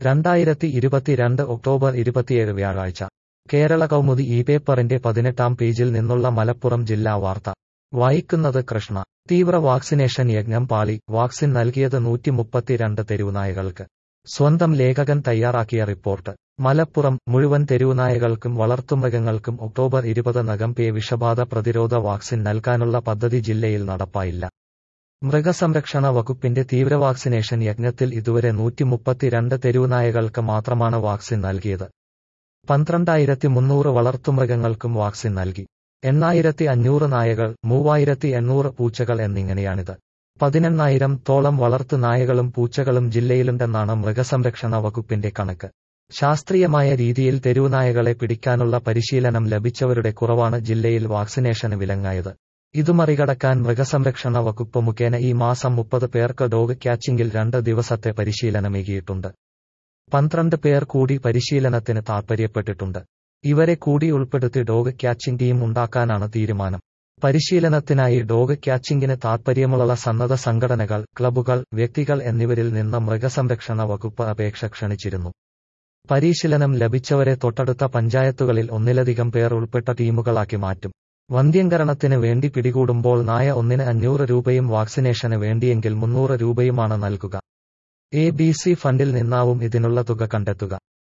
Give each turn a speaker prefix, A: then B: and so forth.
A: രണ്ടായിരത്തി ഇരുപത്തിരണ്ട് ഒക്ടോബർ ഇരുപത്തിയേഴ് വ്യാഴാഴ്ച കേരള കൗമുദി ഈ പേപ്പറിന്റെ പതിനെട്ടാം പേജിൽ നിന്നുള്ള മലപ്പുറം ജില്ലാ വാർത്ത വായിക്കുന്നത് കൃഷ്ണ തീവ്ര വാക്സിനേഷൻ യജ്ഞം പാളി വാക്സിൻ നൽകിയത് നൂറ്റി മുപ്പത്തിരണ്ട് തെരുവുനായകൾക്ക് സ്വന്തം ലേഖകൻ തയ്യാറാക്കിയ റിപ്പോർട്ട് മലപ്പുറം മുഴുവൻ തെരുവുനായകൾക്കും വളർത്തുമൃഗങ്ങൾക്കും ഒക്ടോബർ ഇരുപത് നകം പേ വിഷബാധ പ്രതിരോധ വാക്സിൻ നൽകാനുള്ള പദ്ധതി ജില്ലയിൽ നടപ്പായില്ല മൃഗസംരക്ഷണ വകുപ്പിന്റെ തീവ്ര വാക്സിനേഷൻ യജ്ഞത്തിൽ ഇതുവരെ നൂറ്റി മുപ്പത്തിരണ്ട് തെരുവുനായകൾക്ക് മാത്രമാണ് വാക്സിൻ നൽകിയത് പന്ത്രണ്ടായിരത്തി മുന്നൂറ് വളർത്തുമൃഗങ്ങൾക്കും വാക്സിൻ നൽകി എണ്ണായിരത്തി അഞ്ഞൂറ് നായകൾ മൂവായിരത്തി എണ്ണൂറ് പൂച്ചകൾ എന്നിങ്ങനെയാണിത് പതിനെണ്ണായിരം തോളം വളർത്തു നായകളും പൂച്ചകളും ജില്ലയിലുണ്ടെന്നാണ് മൃഗസംരക്ഷണ വകുപ്പിന്റെ കണക്ക് ശാസ്ത്രീയമായ രീതിയിൽ തെരുവുനായകളെ പിടിക്കാനുള്ള പരിശീലനം ലഭിച്ചവരുടെ കുറവാണ് ജില്ലയിൽ വാക്സിനേഷന് വിലങ്ങായത് ഇതു മറികടക്കാൻ മൃഗസംരക്ഷണ വകുപ്പ് മുഖേന ഈ മാസം മുപ്പത് പേർക്ക് ഡോഗ് ക്യാച്ചിംഗിൽ രണ്ട് ദിവസത്തെ പരിശീലനമേകിയിട്ടുണ്ട് പന്ത്രണ്ട് പേർ കൂടി പരിശീലനത്തിന് താൽപ്പര്യപ്പെട്ടിട്ടുണ്ട് ഇവരെ കൂടി ഉൾപ്പെടുത്തി ഡോഗ് ക്യാച്ചിംഗ് ടീം ഉണ്ടാക്കാനാണ് തീരുമാനം പരിശീലനത്തിനായി ഡോഗ് ക്യാച്ചിംഗിന് താൽപ്പര്യമുള്ള സന്നദ്ധ സംഘടനകൾ ക്ലബ്ബുകൾ വ്യക്തികൾ എന്നിവരിൽ നിന്ന് മൃഗസംരക്ഷണ വകുപ്പ് അപേക്ഷ ക്ഷണിച്ചിരുന്നു പരിശീലനം ലഭിച്ചവരെ തൊട്ടടുത്ത പഞ്ചായത്തുകളിൽ ഒന്നിലധികം പേർ ഉൾപ്പെട്ട ടീമുകളാക്കി മാറ്റും വന്ധ്യംകരണത്തിന് വേണ്ടി പിടികൂടുമ്പോൾ നായ ഒന്നിന് അഞ്ഞൂറ് രൂപയും വാക്സിനേഷന് വേണ്ടിയെങ്കിൽ മുന്നൂറ് രൂപയുമാണ് നൽകുക എ ബി സി ഫണ്ടിൽ നിന്നാവും ഇതിനുള്ള തുക കണ്ടെത്തുക